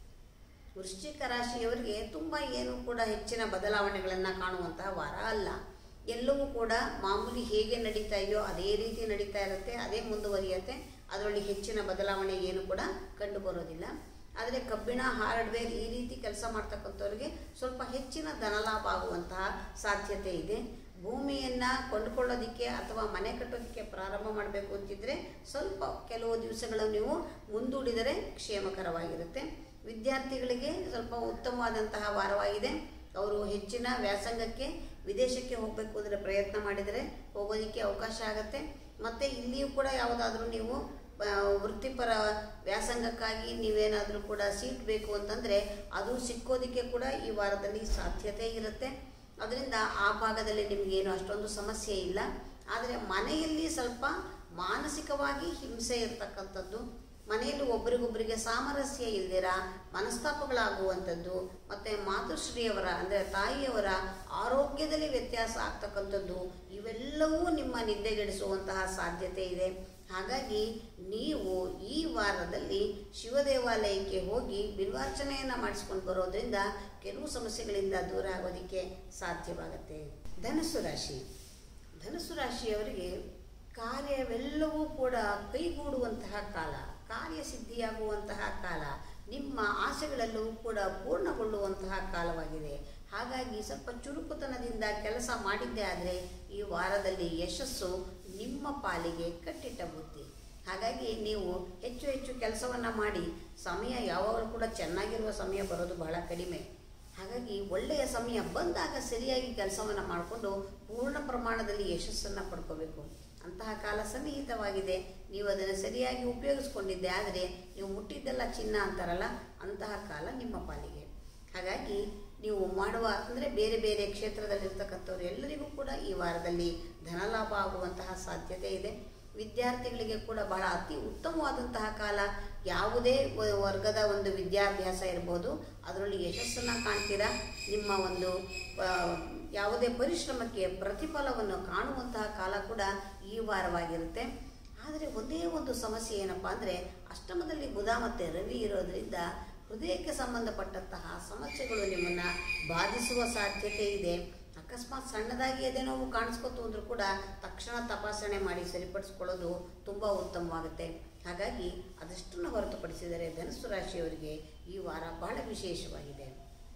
ವೃಶ್ಚಿಕ ರಾಶಿಯವರಿಗೆ ತುಂಬ ಏನು ಕೂಡ ಹೆಚ್ಚಿನ ಬದಲಾವಣೆಗಳನ್ನು ಕಾಣುವಂತಹ ವಾರ ಅಲ್ಲ ಎಲ್ಲವೂ ಕೂಡ ಮಾಮೂಲಿ ಹೇಗೆ ನಡೀತಾ ಇದೆಯೋ ಅದೇ ರೀತಿ ನಡೀತಾ ಇರುತ್ತೆ ಅದೇ ಮುಂದುವರಿಯುತ್ತೆ ಅದರಲ್ಲಿ ಹೆಚ್ಚಿನ ಬದಲಾವಣೆ ಏನು ಕೂಡ ಕಂಡು ಬರೋದಿಲ್ಲ ಆದರೆ ಕಬ್ಬಿಣ ಹಾರ್ಡ್ವೇರ್ ಈ ರೀತಿ ಕೆಲಸ ಮಾಡ್ತಕ್ಕಂಥವ್ರಿಗೆ ಸ್ವಲ್ಪ ಹೆಚ್ಚಿನ ಧನಲಾಭ ಆಗುವಂತಹ ಸಾಧ್ಯತೆ ಇದೆ ಭೂಮಿಯನ್ನು ಕೊಂಡುಕೊಳ್ಳೋದಕ್ಕೆ ಅಥವಾ ಮನೆ ಕಟ್ಟೋದಕ್ಕೆ ಪ್ರಾರಂಭ ಮಾಡಬೇಕು ಅಂತಿದ್ರೆ ಸ್ವಲ್ಪ ಕೆಲವು ದಿವಸಗಳು ನೀವು ಮುಂದೂಡಿದರೆ ಕ್ಷೇಮಕರವಾಗಿರುತ್ತೆ ವಿದ್ಯಾರ್ಥಿಗಳಿಗೆ ಸ್ವಲ್ಪ ಉತ್ತಮವಾದಂತಹ ವಾರವಾಗಿದೆ ಅವರು ಹೆಚ್ಚಿನ ವ್ಯಾಸಂಗಕ್ಕೆ ವಿದೇಶಕ್ಕೆ ಹೋಗಬೇಕು ಅಂದರೆ ಪ್ರಯತ್ನ ಮಾಡಿದರೆ ಹೋಗೋದಕ್ಕೆ ಅವಕಾಶ ಆಗುತ್ತೆ ಮತ್ತು ಇಲ್ಲಿಯೂ ಕೂಡ ಯಾವುದಾದ್ರೂ ನೀವು ಆ, ವೃತ್ತಿಪರ ವ್ಯಾಸಂಗಕ್ಕಾಗಿ ನೀವೇನಾದರೂ ಕೂಡ ಸೀಟ್ ಬೇಕು ಅಂತಂದರೆ ಅದು ಸಿಕ್ಕೋದಕ್ಕೆ ಕೂಡ ಈ ವಾರದಲ್ಲಿ ಸಾಧ್ಯತೆ ಇರುತ್ತೆ ಅದರಿಂದ ಆ ಭಾಗದಲ್ಲಿ ನಿಮಗೇನು ಅಷ್ಟೊಂದು ಸಮಸ್ಯೆ ಇಲ್ಲ ಆದರೆ ಮನೆಯಲ್ಲಿ ಸ್ವಲ್ಪ ಮಾನಸಿಕವಾಗಿ ಹಿಂಸೆ ಇರತಕ್ಕಂಥದ್ದು ಮನೆಯಲ್ಲಿ ಒಬ್ಬರಿಗೊಬ್ಬರಿಗೆ ಸಾಮರಸ್ಯ ಇಲ್ದಿರ ಮನಸ್ತಾಪಗಳಾಗುವಂಥದ್ದು ಮತ್ತು ಮಾತೃಶ್ರೀಯವರ ಅಂದರೆ ತಾಯಿಯವರ ಆರೋಗ್ಯದಲ್ಲಿ ವ್ಯತ್ಯಾಸ ಆಗ್ತಕ್ಕಂಥದ್ದು ಇವೆಲ್ಲವೂ ನಿಮ್ಮ ನಿದ್ದೆಗೆಡಿಸುವಂತಹ ಸಾಧ್ಯತೆ ಇದೆ ಹಾಗಾಗಿ ನೀವು ಈ ವಾರದಲ್ಲಿ ಶಿವ ದೇವಾಲಯಕ್ಕೆ ಹೋಗಿ ಬಿಲ್ವಾರ್ಚನೆಯನ್ನು ಮಾಡಿಸ್ಕೊಂಡು ಬರೋದ್ರಿಂದ ಕೆಲವು ಸಮಸ್ಯೆಗಳಿಂದ ದೂರ ಆಗೋದಕ್ಕೆ ಸಾಧ್ಯವಾಗುತ್ತೆ ಧನಸ್ಸು ರಾಶಿ ಧನುಸ್ಸು ರಾಶಿಯವರಿಗೆ ಕಾರ್ಯವೆಲ್ಲವೂ ಕೂಡ ಕೈಗೂಡುವಂತಹ ಕಾಲ ಕಾರ್ಯಸಿದ್ಧಿಯಾಗುವಂತಹ ಕಾಲ ನಿಮ್ಮ ಆಸೆಗಳೆಲ್ಲವೂ ಕೂಡ ಪೂರ್ಣಗೊಳ್ಳುವಂತಹ ಕಾಲವಾಗಿದೆ ಹಾಗಾಗಿ ಸ್ವಲ್ಪ ಚುರುಕುತನದಿಂದ ಕೆಲಸ ಮಾಡಿದ್ದೇ ಆದರೆ ಈ ವಾರದಲ್ಲಿ ಯಶಸ್ಸು ನಿಮ್ಮ ಪಾಲಿಗೆ ಕಟ್ಟಿಟ್ಟ ಬುದ್ಧಿ ಹಾಗಾಗಿ ನೀವು ಹೆಚ್ಚು ಹೆಚ್ಚು ಕೆಲಸವನ್ನು ಮಾಡಿ ಸಮಯ ಯಾವಾಗಲೂ ಕೂಡ ಚೆನ್ನಾಗಿರುವ ಸಮಯ ಬರೋದು ಬಹಳ ಕಡಿಮೆ ಹಾಗಾಗಿ ಒಳ್ಳೆಯ ಸಮಯ ಬಂದಾಗ ಸರಿಯಾಗಿ ಕೆಲಸವನ್ನು ಮಾಡಿಕೊಂಡು ಪೂರ್ಣ ಪ್ರಮಾಣದಲ್ಲಿ ಯಶಸ್ಸನ್ನು ಪಡ್ಕೋಬೇಕು ಅಂತಹ ಕಾಲ ಸನ್ನಿಹಿತವಾಗಿದೆ ನೀವು ಅದನ್ನು ಸರಿಯಾಗಿ ಉಪಯೋಗಿಸ್ಕೊಂಡಿದ್ದೆ ಆದರೆ ನೀವು ಮುಟ್ಟಿದ್ದೆಲ್ಲ ಚಿನ್ನ ಅಂತಾರಲ್ಲ ಅಂತಹ ಕಾಲ ನಿಮ್ಮ ಪಾಲಿಗೆ ಹಾಗಾಗಿ ನೀವು ಮಾಡುವ ಅಂದರೆ ಬೇರೆ ಬೇರೆ ಕ್ಷೇತ್ರದಲ್ಲಿರ್ತಕ್ಕಂಥವ್ರು ಎಲ್ಲರಿಗೂ ಕೂಡ ಈ ವಾರದಲ್ಲಿ ಧನಲಾಭ ಆಗುವಂತಹ ಸಾಧ್ಯತೆ ಇದೆ ವಿದ್ಯಾರ್ಥಿಗಳಿಗೆ ಕೂಡ ಬಹಳ ಅತಿ ಉತ್ತಮವಾದಂತಹ ಕಾಲ ಯಾವುದೇ ವ- ವರ್ಗದ ಒಂದು ವಿದ್ಯಾಭ್ಯಾಸ ಇರ್ಬೋದು ಅದರಲ್ಲಿ ಯಶಸ್ಸನ್ನು ಕಾಣ್ತೀರಾ ನಿಮ್ಮ ಒಂದು ಆ, ಯಾವುದೇ ಪರಿಶ್ರಮಕ್ಕೆ ಪ್ರತಿಫಲವನ್ನು ಕಾಣುವಂತಹ ಕಾಲ ಕೂಡ ಈ ವಾರವಾಗಿರುತ್ತೆ ಆದರೆ ಒಂದೇ ಒಂದು ಸಮಸ್ಯೆ ಏನಪ್ಪ ಅಂದರೆ ಅಷ್ಟಮದಲ್ಲಿ ಬುಧ ಮತ್ತು ರವಿ ಇರೋದ್ರಿಂದ ಹೃದಯಕ್ಕೆ ಸಂಬಂಧಪಟ್ಟಂತಹ ಸಮಸ್ಯೆಗಳು ನಿಮ್ಮನ್ನು ಬಾಧಿಸುವ ಸಾಧ್ಯತೆ ಇದೆ ಅಕಸ್ಮಾತ್ ಸಣ್ಣದಾಗಿ ಎದೆ ನೋವು ಕಾಣಿಸ್ಕೊತು ಅಂದರೂ ಕೂಡ ತಕ್ಷಣ ತಪಾಸಣೆ ಮಾಡಿ ಸರಿಪಡಿಸ್ಕೊಳ್ಳೋದು ತುಂಬ ಉತ್ತಮವಾಗುತ್ತೆ ಹಾಗಾಗಿ ಅದಷ್ಟನ್ನು ಹೊರತುಪಡಿಸಿದರೆ ಧನುಸ್ಸು ರಾಶಿಯವರಿಗೆ ಈ ವಾರ ಬಹಳ ವಿಶೇಷವಾಗಿದೆ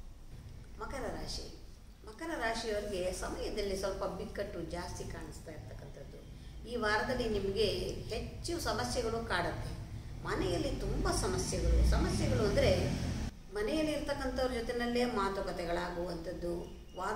ಮಕರ ರಾಶಿ ಮಕರ ರಾಶಿಯವರಿಗೆ ಸಮಯದಲ್ಲಿ ಸ್ವಲ್ಪ ಬಿಕ್ಕಟ್ಟು ಜಾಸ್ತಿ ಕಾಣಿಸ್ತಾ ಇರ್ತಕ್ಕಂಥದ್ದು ಈ ವಾರದಲ್ಲಿ ನಿಮಗೆ ಹೆಚ್ಚು ಸಮಸ್ಯೆಗಳು ಕಾಡುತ್ತೆ ಮನೆಯಲ್ಲಿ ತುಂಬ ಸಮಸ್ಯೆಗಳು ಸಮಸ್ಯೆಗಳು ಅಂದರೆ ಮನೆಯಲ್ಲಿ ಇರ್ತಕ್ಕಂಥವ್ರ ಜೊತೆಯಲ್ಲೇ ಮಾತುಕತೆಗಳಾಗುವಂಥದ್ದು ವಾದ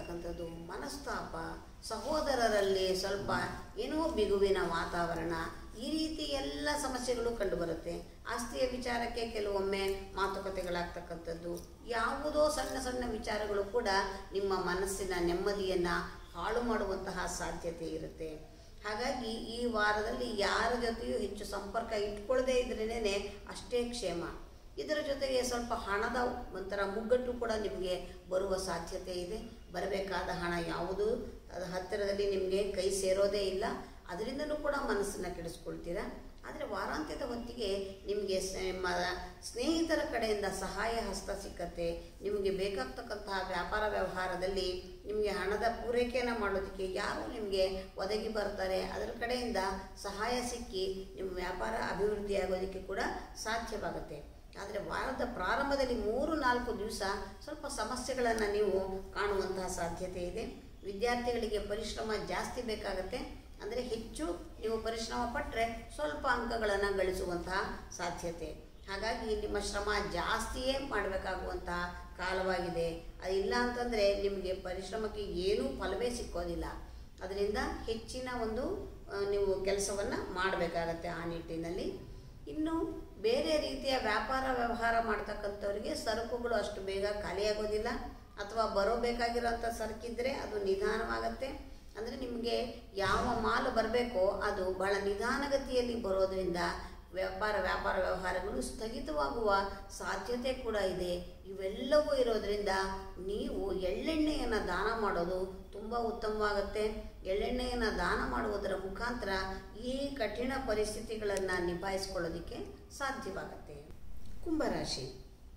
ವಿವಾದಗಳಾಗ್ತಕ್ಕಂಥದ್ದು ಮನಸ್ತಾಪ ಸಹೋದರರಲ್ಲಿ ಸ್ವಲ್ಪ ಏನೋ ಬಿಗುವಿನ ವಾತಾವರಣ ಈ ರೀತಿ ಎಲ್ಲ ಸಮಸ್ಯೆಗಳು ಕಂಡುಬರುತ್ತೆ ಆಸ್ತಿಯ ವಿಚಾರಕ್ಕೆ ಕೆಲವೊಮ್ಮೆ ಮಾತುಕತೆಗಳಾಗ್ತಕ್ಕಂಥದ್ದು ಯಾವುದೋ ಸಣ್ಣ ಸಣ್ಣ ವಿಚಾರಗಳು ಕೂಡ ನಿಮ್ಮ ಮನಸ್ಸಿನ ನೆಮ್ಮದಿಯನ್ನು ಹಾಳು ಮಾಡುವಂತಹ ಸಾಧ್ಯತೆ ಇರುತ್ತೆ ಹಾಗಾಗಿ ಈ ವಾರದಲ್ಲಿ ಯಾರ ಜೊತೆಯೂ ಹೆಚ್ಚು ಸಂಪರ್ಕ ಇಟ್ಕೊಳ್ಳದೇ ಇದ್ರೇನೆ ಅಷ್ಟೇ ಕ್ಷೇಮ ಇದರ ಜೊತೆಗೆ ಸ್ವಲ್ಪ ಹಣದ ಒಂಥರ ಮುಗ್ಗಟ್ಟು ಕೂಡ ನಿಮಗೆ ಬರುವ ಸಾಧ್ಯತೆ ಇದೆ ಬರಬೇಕಾದ ಹಣ ಯಾವುದು ಅದು ಹತ್ತಿರದಲ್ಲಿ ನಿಮಗೆ ಕೈ ಸೇರೋದೇ ಇಲ್ಲ ಅದರಿಂದಲೂ ಕೂಡ ಮನಸ್ಸನ್ನು ಕೆಡಿಸ್ಕೊಳ್ತೀರಾ ಆದರೆ ವಾರಾಂತ್ಯದ ಹೊತ್ತಿಗೆ ನಿಮಗೆ ಸ- ನಿಮ್ಮ ಸ್ನೇಹಿತರ ಕಡೆಯಿಂದ ಸಹಾಯ ಹಸ್ತ ಸಿಕ್ಕತ್ತೆ ನಿಮಗೆ ಬೇಕಾಗ್ತಕ್ಕಂತಹ ವ್ಯಾಪಾರ ವ್ಯವಹಾರದಲ್ಲಿ ನಿಮಗೆ ಹಣದ ಪೂರೈಕೆಯನ್ನು ಮಾಡೋದಕ್ಕೆ ಯಾರು ನಿಮಗೆ ಒದಗಿ ಬರ್ತಾರೆ ಅದರ ಕಡೆಯಿಂದ ಸಹಾಯ ಸಿಕ್ಕಿ ನಿಮ್ಮ ವ್ಯಾಪಾರ ಅಭಿವೃದ್ಧಿಯಾಗೋದಕ್ಕೆ ಕೂಡ ಸಾಧ್ಯವಾಗುತ್ತೆ ಆದರೆ ವಾರದ ಪ್ರಾರಂಭದಲ್ಲಿ ಮೂರು ನಾಲ್ಕು ದಿವಸ ಸ್ವಲ್ಪ ಸಮಸ್ಯೆಗಳನ್ನು ನೀವು ಕಾಣುವಂತಹ ಸಾಧ್ಯತೆ ಇದೆ ವಿದ್ಯಾರ್ಥಿಗಳಿಗೆ ಪರಿಶ್ರಮ ಜಾಸ್ತಿ ಬೇಕಾಗತ್ತೆ ಅಂದರೆ ಹೆಚ್ಚು ನೀವು ಪರಿಶ್ರಮ ಪಟ್ಟರೆ ಸ್ವಲ್ಪ ಅಂಕಗಳನ್ನು ಗಳಿಸುವಂತಹ ಸಾಧ್ಯತೆ ಹಾಗಾಗಿ ನಿಮ್ಮ ಶ್ರಮ ಜಾಸ್ತಿಯೇ ಮಾಡಬೇಕಾಗುವಂತಹ ಕಾಲವಾಗಿದೆ ಅದಿಲ್ಲ ಅಂತಂದರೆ ನಿಮಗೆ ಪರಿಶ್ರಮಕ್ಕೆ ಏನೂ ಫಲವೇ ಸಿಕ್ಕೋದಿಲ್ಲ ಅದರಿಂದ ಹೆಚ್ಚಿನ ಒಂದು ಆ, ನೀವು ಕೆಲಸವನ್ನು ಮಾಡಬೇಕಾಗತ್ತೆ ಆ ನಿಟ್ಟಿನಲ್ಲಿ ಇನ್ನು ಬೇರೆ ರೀತಿಯ ವ್ಯಾಪಾರ ವ್ಯವಹಾರ ಮಾಡ್ತಕ್ಕಂಥವ್ರಿಗೆ ಸರಕುಗಳು ಅಷ್ಟು ಬೇಗ ಖಾಲಿಯಾಗೋದಿಲ್ಲ ಅಥವಾ ಬರೋಬೇಕಾಗಿರೋಂಥ ಸರಕಿದ್ರೆ ಅದು ನಿಧಾನವಾಗತ್ತೆ ಅಂದರೆ ನಿಮಗೆ ಯಾವ ಮಾಲು ಬರಬೇಕೋ ಅದು ಬಹಳ ನಿಧಾನಗತಿಯಲ್ಲಿ ಬರೋದ್ರಿಂದ ವ್ಯಾಪಾರ ವ್ಯಾಪಾರ ವ್ಯವಹಾರಗಳು ಸ್ಥಗಿತವಾಗುವ ಸಾಧ್ಯತೆ ಕೂಡ ಇದೆ ಇವೆಲ್ಲವೂ ಇರೋದ್ರಿಂದ ನೀವು ಎಳ್ಳೆಣ್ಣೆಯನ್ನು ದಾನ ಮಾಡೋದು ತುಂಬ ಉತ್ತಮವಾಗುತ್ತೆ ಎಳ್ಳೆಣ್ಣೆಯನ್ನು ದಾನ ಮಾಡುವುದರ ಮುಖಾಂತರ ಈ ಕಠಿಣ ಪರಿಸ್ಥಿತಿಗಳನ್ನು ನಿಭಾಯಿಸ್ಕೊಳ್ಳೋದಕ್ಕೆ ಸಾಧ್ಯವಾಗುತ್ತೆ ಕುಂಭರಾಶಿ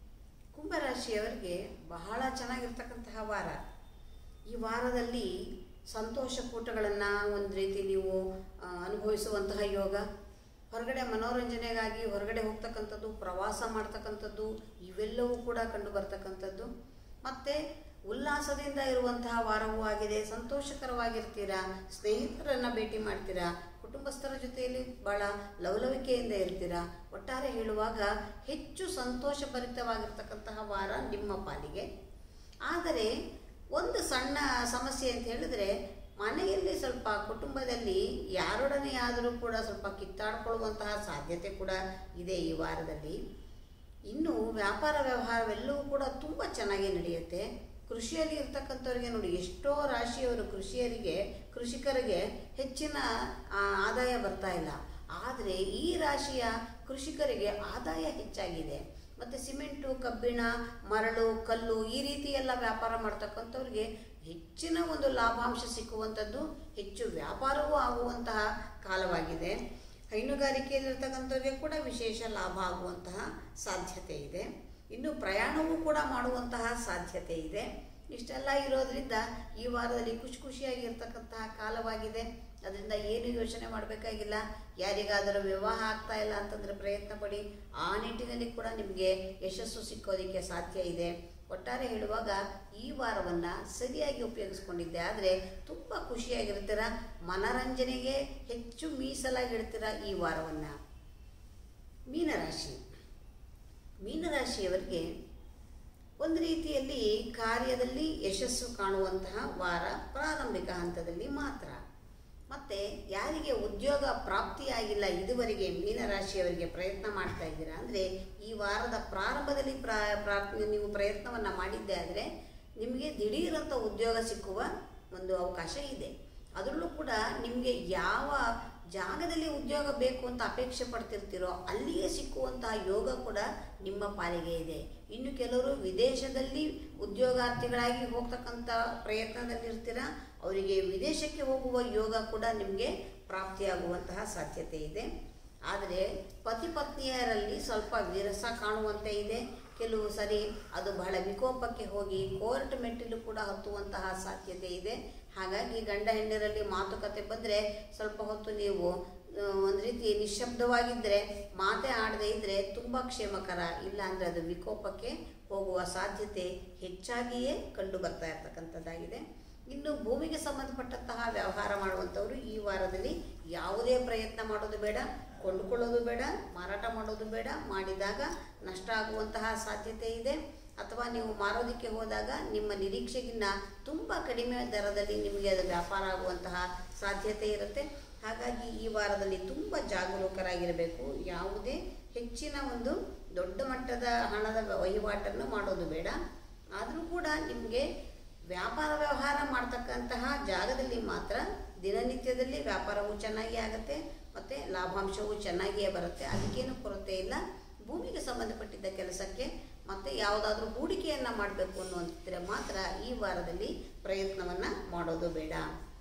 ಕುಂಭರಾಶಿಯವರಿಗೆ ಬಹಳ ಚೆನ್ನಾಗಿರ್ತಕ್ಕಂತಹ ವಾರ ಈ ವಾರದಲ್ಲಿ ಸಂತೋಷ ಕೂಟಗಳನ್ನು ಒಂದು ರೀತಿ ನೀವು ಆ, ಅನುಭವಿಸುವಂತಹ ಯೋಗ ಹೊರಗಡೆ ಮನೋರಂಜನೆಗಾಗಿ ಹೊರಗಡೆ ಹೋಗ್ತಕ್ಕಂಥದ್ದು ಪ್ರವಾಸ ಮಾಡ್ತಕ್ಕಂಥದ್ದು ಇವೆಲ್ಲವೂ ಕೂಡ ಕಂಡು ಬರ್ತಕ್ಕಂಥದ್ದು ಮತ್ತು ಉಲ್ಲಾಸದಿಂದ ಇರುವಂತಹ ವಾರವೂ ಆಗಿದೆ ಸಂತೋಷಕರವಾಗಿರ್ತೀರಾ ಸ್ನೇಹಿತರನ್ನು ಭೇಟಿ ಮಾಡ್ತೀರಾ ಕುಟುಂಬಸ್ಥರ ಜೊತೆಯಲ್ಲಿ ಭಾಳ ಲವಲವಿಕೆಯಿಂದ ಇರ್ತೀರಾ ಒಟ್ಟಾರೆ ಹೇಳುವಾಗ ಹೆಚ್ಚು ಸಂತೋಷಭರಿತವಾಗಿರ್ತಕ್ಕಂತಹ ವಾರ ನಿಮ್ಮ ಪಾಲಿಗೆ ಆದರೆ ಒಂದು ಸಣ್ಣ ಸಮಸ್ಯೆ ಅಂತ ಹೇಳಿದ್ರೆ ಮನೆಯಲ್ಲಿ ಸ್ವಲ್ಪ ಕುಟುಂಬದಲ್ಲಿ ಯಾರೊಡನೆ ಆದರೂ ಕೂಡ ಸ್ವಲ್ಪ ಕಿತ್ತಾಡ್ಕೊಳ್ಳುವಂತಹ ಸಾಧ್ಯತೆ ಕೂಡ ಇದೆ ಈ ವಾರದಲ್ಲಿ ಇನ್ನು ವ್ಯಾಪಾರ ವ್ಯವಹಾರವೆಲ್ಲವೂ ಕೂಡ ತುಂಬ ಚೆನ್ನಾಗಿ ನಡೆಯುತ್ತೆ ಕೃಷಿಯಲ್ಲಿ ಇರ್ತಕ್ಕಂಥವ್ರಿಗೆ ನೋಡಿ ಎಷ್ಟೋ ರಾಶಿಯವರು ಕೃಷಿಯರಿಗೆ ಕೃಷಿಕರಿಗೆ ಹೆಚ್ಚಿನ ಆ, ಆದಾಯ ಬರ್ತಾ ಇಲ್ಲ ಆದರೆ ಈ ರಾಶಿಯ ಕೃಷಿಕರಿಗೆ ಆದಾಯ ಹೆಚ್ಚಾಗಿದೆ ಮತ್ತು ಸಿಮೆಂಟು ಕಬ್ಬಿಣ ಮರಳು ಕಲ್ಲು ಈ ರೀತಿ ಎಲ್ಲ ವ್ಯಾಪಾರ ಮಾಡ್ತಕ್ಕಂಥವ್ರಿಗೆ ಹೆಚ್ಚಿನ ಒಂದು ಲಾಭಾಂಶ ಸಿಕ್ಕುವಂಥದ್ದು ಹೆಚ್ಚು ವ್ಯಾಪಾರವೂ ಆಗುವಂತಹ ಕಾಲವಾಗಿದೆ ಹೈನುಗಾರಿಕೆಯಲ್ಲಿರ್ತಕ್ಕಂಥವ್ರಿಗೆ ಕೂಡ ವಿಶೇಷ ಲಾಭ ಆಗುವಂತಹ ಸಾಧ್ಯತೆ ಇದೆ ಇನ್ನು ಪ್ರಯಾಣವೂ ಕೂಡ ಮಾಡುವಂತಹ ಸಾಧ್ಯತೆ ಇದೆ ಇಷ್ಟೆಲ್ಲ ಇರೋದ್ರಿಂದ ಈ ವಾರದಲ್ಲಿ ಖುಷಿ ಖುಷಿಯಾಗಿರ್ತಕ್ಕಂತಹ ಕಾಲವಾಗಿದೆ ಅದರಿಂದ ಏನು ಯೋಚನೆ ಮಾಡಬೇಕಾಗಿಲ್ಲ ಯಾರಿಗಾದರೂ ವಿವಾಹ ಆಗ್ತಾ ಇಲ್ಲ ಅಂತಂದರೆ ಪ್ರಯತ್ನ ಪಡಿ ಆ ನಿಟ್ಟಿನಲ್ಲಿ ಕೂಡ ನಿಮಗೆ ಯಶಸ್ಸು ಸಿಕ್ಕೋದಕ್ಕೆ ಸಾಧ್ಯ ಇದೆ ಒಟ್ಟಾರೆ ಹೇಳುವಾಗ ಈ ವಾರವನ್ನು ಸರಿಯಾಗಿ ಉಪಯೋಗಿಸ್ಕೊಂಡಿದ್ದೆ ಆದರೆ ತುಂಬ ಖುಷಿಯಾಗಿರ್ತೀರ ಮನರಂಜನೆಗೆ ಹೆಚ್ಚು ಮೀಸಲಾಗಿಡ್ತೀರ ಈ ವಾರವನ್ನು ಮೀನರಾಶಿ ಮೀನರಾಶಿಯವರಿಗೆ ಒಂದು ರೀತಿಯಲ್ಲಿ ಕಾರ್ಯದಲ್ಲಿ ಯಶಸ್ಸು ಕಾಣುವಂತಹ ವಾರ ಪ್ರಾರಂಭಿಕ ಹಂತದಲ್ಲಿ ಮಾತ್ರ ಮತ್ತು ಯಾರಿಗೆ ಉದ್ಯೋಗ ಪ್ರಾಪ್ತಿಯಾಗಿಲ್ಲ ಇದುವರೆಗೆ ಮೀನರಾಶಿಯವರಿಗೆ ಪ್ರಯತ್ನ ಮಾಡ್ತಾ ಇದ್ದೀರಾ ಅಂದರೆ ಈ ವಾರದ ಪ್ರಾರಂಭದಲ್ಲಿ ಪ್ರಾ ಪ್ರಾಪ್ ನೀವು ಪ್ರಯತ್ನವನ್ನು ಮಾಡಿದ್ದೆ ಆದರೆ ನಿಮಗೆ ದಿಢೀರಂಥ ಉದ್ಯೋಗ ಸಿಕ್ಕುವ ಒಂದು ಅವಕಾಶ ಇದೆ ಅದರಲ್ಲೂ ಕೂಡ ನಿಮಗೆ ಯಾವ ಜಾಗದಲ್ಲಿ ಉದ್ಯೋಗ ಬೇಕು ಅಂತ ಅಪೇಕ್ಷೆ ಪಡ್ತಿರ್ತೀರೋ ಅಲ್ಲಿಯೇ ಸಿಕ್ಕುವಂತಹ ಯೋಗ ಕೂಡ ನಿಮ್ಮ ಪಾಲಿಗೆ ಇದೆ ಇನ್ನು ಕೆಲವರು ವಿದೇಶದಲ್ಲಿ ಉದ್ಯೋಗಾರ್ಥಿಗಳಾಗಿ ಹೋಗ್ತಕ್ಕಂಥ ಪ್ರಯತ್ನದಲ್ಲಿರ್ತೀರ ಅವರಿಗೆ ವಿದೇಶಕ್ಕೆ ಹೋಗುವ ಯೋಗ ಕೂಡ ನಿಮಗೆ ಪ್ರಾಪ್ತಿಯಾಗುವಂತಹ ಸಾಧ್ಯತೆ ಇದೆ ಆದರೆ ಪತಿ ಪತ್ನಿಯರಲ್ಲಿ ಸ್ವಲ್ಪ ವಿರಸ ಕಾಣುವಂತೆ ಇದೆ ಕೆಲವು ಸರಿ ಅದು ಬಹಳ ವಿಕೋಪಕ್ಕೆ ಹೋಗಿ ಕೋರ್ಟ್ ಮೆಟ್ಟಿಲು ಕೂಡ ಹತ್ತುವಂತಹ ಸಾಧ್ಯತೆ ಇದೆ ಹಾಗಾಗಿ ಗಂಡ ಹೆಂಡರಲ್ಲಿ ಮಾತುಕತೆ ಬಂದರೆ ಸ್ವಲ್ಪ ಹೊತ್ತು ನೀವು ಆ, ಒಂದು ರೀತಿ ನಿಶ್ಶಬ್ದವಾಗಿದ್ದರೆ ಮಾತೇ ಆಡದೇ ಇದ್ದರೆ ತುಂಬ ಕ್ಷೇಮಕರ ಇಲ್ಲ ಅಂದರೆ ಅದು ವಿಕೋಪಕ್ಕೆ ಹೋಗುವ ಸಾಧ್ಯತೆ ಹೆಚ್ಚಾಗಿಯೇ ಕಂಡು ಬರ್ತಾ ಇರ್ತಕ್ಕಂಥದ್ದಾಗಿದೆ ಇನ್ನು ಭೂಮಿಗೆ ಸಂಬಂಧಪಟ್ಟಂತಹ ವ್ಯವಹಾರ ಮಾಡುವಂಥವರು ಈ ವಾರದಲ್ಲಿ ಯಾವುದೇ ಪ್ರಯತ್ನ ಮಾಡೋದು ಬೇಡ ಕೊಂಡುಕೊಳ್ಳೋದು ಬೇಡ ಮಾರಾಟ ಮಾಡೋದು ಬೇಡ ಮಾಡಿದಾಗ ನಷ್ಟ ಆಗುವಂತಹ ಸಾಧ್ಯತೆ ಇದೆ ಅಥವಾ ನೀವು ಮಾರೋದಕ್ಕೆ ಹೋದಾಗ ನಿಮ್ಮ ನಿರೀಕ್ಷೆಗಿನ್ನ ತುಂಬ ಕಡಿಮೆ ದರದಲ್ಲಿ ನಿಮಗೆ ಅದು ವ್ಯಾಪಾರ ಆಗುವಂತಹ ಸಾಧ್ಯತೆ ಇರುತ್ತೆ ಹಾಗಾಗಿ ಈ ವಾರದಲ್ಲಿ ತುಂಬ ಜಾಗರೂಕರಾಗಿರಬೇಕು ಯಾವುದೇ ಹೆಚ್ಚಿನ ಒಂದು ದೊಡ್ಡ ಮಟ್ಟದ ಹಣದ ವಹಿವಾಟನ್ನು ಮಾಡೋದು ಬೇಡ ಆದರೂ ಕೂಡ ನಿಮಗೆ ವ್ಯಾಪಾರ ವ್ಯವಹಾರ ಮಾಡ್ತಕ್ಕಂತಹ ಜಾಗದಲ್ಲಿ ಮಾತ್ರ ದಿನನಿತ್ಯದಲ್ಲಿ ವ್ಯಾಪಾರವೂ ಚೆನ್ನಾಗಿ ಆಗುತ್ತೆ ಮತ್ತು ಲಾಭಾಂಶವೂ ಚೆನ್ನಾಗಿಯೇ ಬರುತ್ತೆ ಅದಕ್ಕೇನು ಕೊರತೆ ಇಲ್ಲ ಭೂಮಿಗೆ ಸಂಬಂಧಪಟ್ಟಿದ್ದ ಕೆಲಸಕ್ಕೆ ಮತ್ತು ಯಾವುದಾದ್ರೂ ಹೂಡಿಕೆಯನ್ನು ಮಾಡಬೇಕು ಅನ್ನುವಂತಿದ್ರೆ ಮಾತ್ರ ಈ ವಾರದಲ್ಲಿ ಪ್ರಯತ್ನವನ್ನು ಮಾಡೋದು ಬೇಡ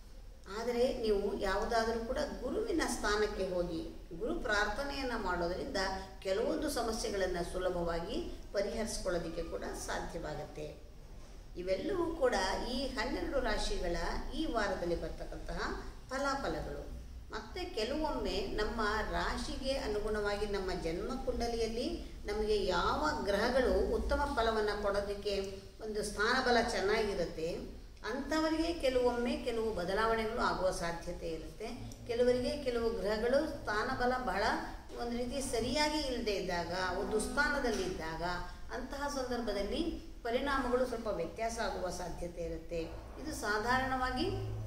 ಆದರೆ ನೀವು ಯಾವುದಾದರೂ ಕೂಡ ಗುರುವಿನ ಸ್ಥಾನಕ್ಕೆ ಹೋಗಿ ಗುರು ಪ್ರಾರ್ಥನೆಯನ್ನು ಮಾಡೋದರಿಂದ ಕೆಲವೊಂದು ಸಮಸ್ಯೆಗಳನ್ನು ಸುಲಭವಾಗಿ ಪರಿಹರಿಸ್ಕೊಳ್ಳೋದಕ್ಕೆ ಕೂಡ ಸಾಧ್ಯವಾಗುತ್ತೆ ಇವೆಲ್ಲವೂ ಕೂಡ ಈ ಹನ್ನೆರಡು ರಾಶಿಗಳ ಈ ವಾರದಲ್ಲಿ ಬರ್ತಕ್ಕಂತಹ ಫಲಾಫಲಗಳು ಮತ್ತು ಕೆಲವೊಮ್ಮೆ ನಮ್ಮ ರಾಶಿಗೆ ಅನುಗುಣವಾಗಿ ನಮ್ಮ ಜನ್ಮ ಕುಂಡಲಿಯಲ್ಲಿ ನಮಗೆ ಯಾವ ಗ್ರಹಗಳು ಉತ್ತಮ ಫಲವನ್ನು ಕೊಡೋದಕ್ಕೆ ಒಂದು ಸ್ಥಾನಬಲ ಚೆನ್ನಾಗಿರುತ್ತೆ ಅಂಥವರಿಗೆ ಕೆಲವೊಮ್ಮೆ ಕೆಲವು ಬದಲಾವಣೆಗಳು ಆಗುವ ಸಾಧ್ಯತೆ ಇರುತ್ತೆ ಕೆಲವರಿಗೆ ಕೆಲವು ಗ್ರಹಗಳು ಸ್ಥಾನಬಲ ಬಹಳ ಒಂದು ರೀತಿ ಸರಿಯಾಗಿ ಇಲ್ಲದೆ ಇದ್ದಾಗ ದುಸ್ಥಾನದಲ್ಲಿ ಇದ್ದಾಗ ಅಂತಹ ಸಂದರ್ಭದಲ್ಲಿ ಪರಿಣಾಮಗಳು ಸ್ವಲ್ಪ ವ್ಯತ್ಯಾಸ ಆಗುವ ಸಾಧ್ಯತೆ ಇರುತ್ತೆ ಇದು ಸಾಧಾರಣವಾಗಿ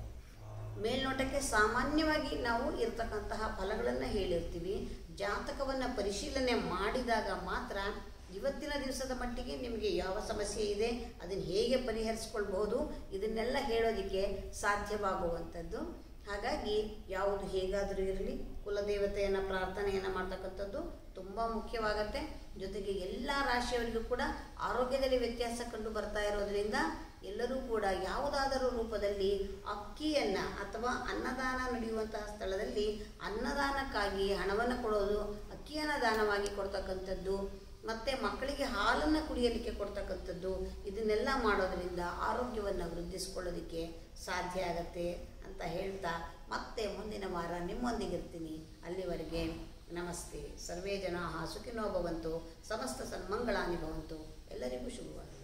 ಮೇಲ್ನೋಟಕ್ಕೆ ಸಾಮಾನ್ಯವಾಗಿ ನಾವು ಇರತಕ್ಕಂತಹ ಫಲಗಳನ್ನು ಹೇಳಿರ್ತೀವಿ ಜಾತಕವನ್ನು ಪರಿಶೀಲನೆ ಮಾಡಿದಾಗ ಮಾತ್ರ ಇವತ್ತಿನ ದಿವಸದ ಮಟ್ಟಿಗೆ ನಿಮಗೆ ಯಾವ ಸಮಸ್ಯೆ ಇದೆ ಅದನ್ನು ಹೇಗೆ ಪರಿಹರಿಸ್ಕೊಳ್ಬಹುದು ಇದನ್ನೆಲ್ಲ ಹೇಳೋದಕ್ಕೆ ಸಾಧ್ಯವಾಗುವಂಥದ್ದು ಹಾಗಾಗಿ ಯಾವುದು ಹೇಗಾದರೂ ಇರಲಿ ಕುಲದೇವತೆಯನ್ನು ಪ್ರಾರ್ಥನೆಯನ್ನು ಮಾಡ್ತಕ್ಕಂಥದ್ದು ತುಂಬ ಮುಖ್ಯವಾಗತ್ತೆ ಜೊತೆಗೆ ಎಲ್ಲ ರಾಶಿಯವರಿಗೂ ಕೂಡ ಆರೋಗ್ಯದಲ್ಲಿ ವ್ಯತ್ಯಾಸ ಕಂಡು ಬರ್ತಾ ಇರೋದ್ರಿಂದ ಎಲ್ಲರೂ ಕೂಡ ಯಾವುದಾದರೂ ರೂಪದಲ್ಲಿ ಅಕ್ಕಿಯನ್ನು ಅಥವಾ ಅನ್ನದಾನ ನಡೆಯುವಂತಹ ಸ್ಥಳದಲ್ಲಿ ಅನ್ನದಾನಕ್ಕಾಗಿ ಹಣವನ್ನು ಕೊಡೋದು ಅಕ್ಕಿಯನ್ನು ದಾನವಾಗಿ ಕೊಡ್ತಕ್ಕಂಥದ್ದು ಮತ್ತು ಮಕ್ಕಳಿಗೆ ಹಾಲನ್ನು ಕುಡಿಯಲಿಕ್ಕೆ ಕೊಡ್ತಕ್ಕಂಥದ್ದು ಇದನ್ನೆಲ್ಲ ಮಾಡೋದರಿಂದ ಆರೋಗ್ಯವನ್ನು ವೃದ್ಧಿಸ್ಕೊಳ್ಳೋದಕ್ಕೆ ಸಾಧ್ಯ ಆಗತ್ತೆ ಅಂತ ಹೇಳ್ತಾ ಮತ್ತೆ ಮುಂದಿನ ವಾರ ನಿಮ್ಮೊಂದಿಗಿರ್ತೀನಿ ಅಲ್ಲಿವರೆಗೆ ನಮಸ್ತೆ ಸರ್ವೇ ಜನಾಃ ಸುಖಿನೋ ಭವಂತು ಸಮಸ್ತ ಸನ್ಮಂಗಳಾನಿ ಭವಂತು ಎಲ್ಲರಿಗೂ ಶುಭವಾಗಲಿ